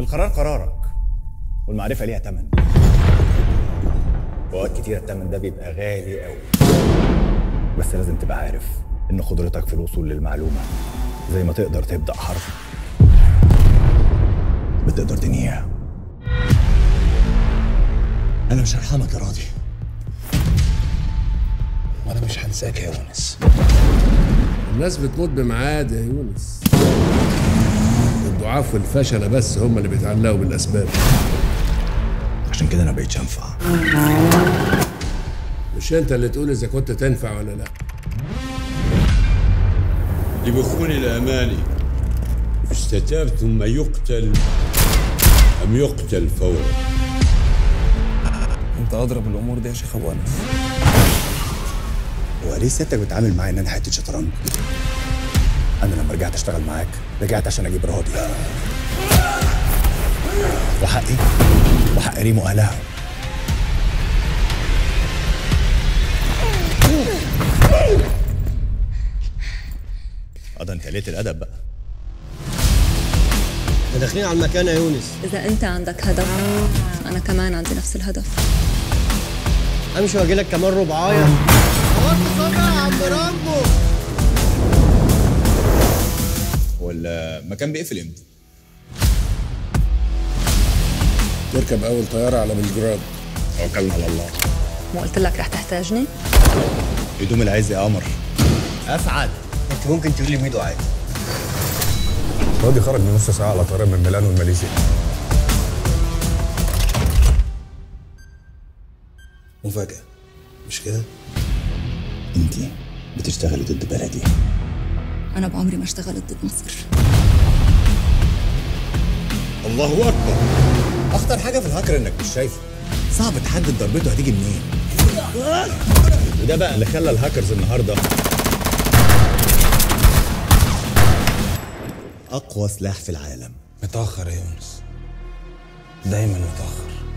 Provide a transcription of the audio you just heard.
القرار قرارك والمعرفة ليها تمن وأوقات كتير التمن ده بيبقى غالي قوي بس لازم تبقى عارف إن قدرتك في الوصول للمعلومة زي ما تقدر تبدأ حرب بتقدر تنهيها أنا مش هرحمك يا راضي وأنا مش هنساك يا يونس الناس بتموت بميعاد يا يونس الضعاف والفشلة بس هم اللي بيتعلقوا بالأسباب عشان كده أنا بقيتش أنفع مش أنت اللي تقول إذا كنت تنفع ولا لأ لبخون الأماني استتاب ثم يقتل أم يقتل فورا أنت أضرب الأمور دي يا شيخ أبو أنس هو ليه سيادتك بتعامل معايا إن أنا حتة شطرنج؟ أنا لما رجعت أشتغل معاك رجعت عشان أجيب راضي وحقي وحق ريم وأهلها اه ده انت قليت الادب بقى احنا داخلين على المكان يا يونس إذا أنت عندك هدف أنا كمان عندي نفس الهدف امشي واجي لك كمان ربعايه هو المكان بيقفل امتى؟ تركب أول طيارة على بلجراد توكلنا على الله مو قلت لك رح تحتاجني هدوم العز يا قمر اسعد انت ممكن تقول لي ميدو عادي راضي خرج من نص ساعة على طيارة من ميلانو لماليزيا مفاجأة مش كده؟ انت بتشتغلي ضد بلدي أنا بعمري ما اشتغلت ضد مصر الله اكبر اخطر حاجه في الهاكر انك مش شايفه صعب تحدد ضربته هتيجي منين وده بقى اللي خلى الهاكرز النهارده اقوى سلاح في العالم متأخر يا يونس دايما متأخر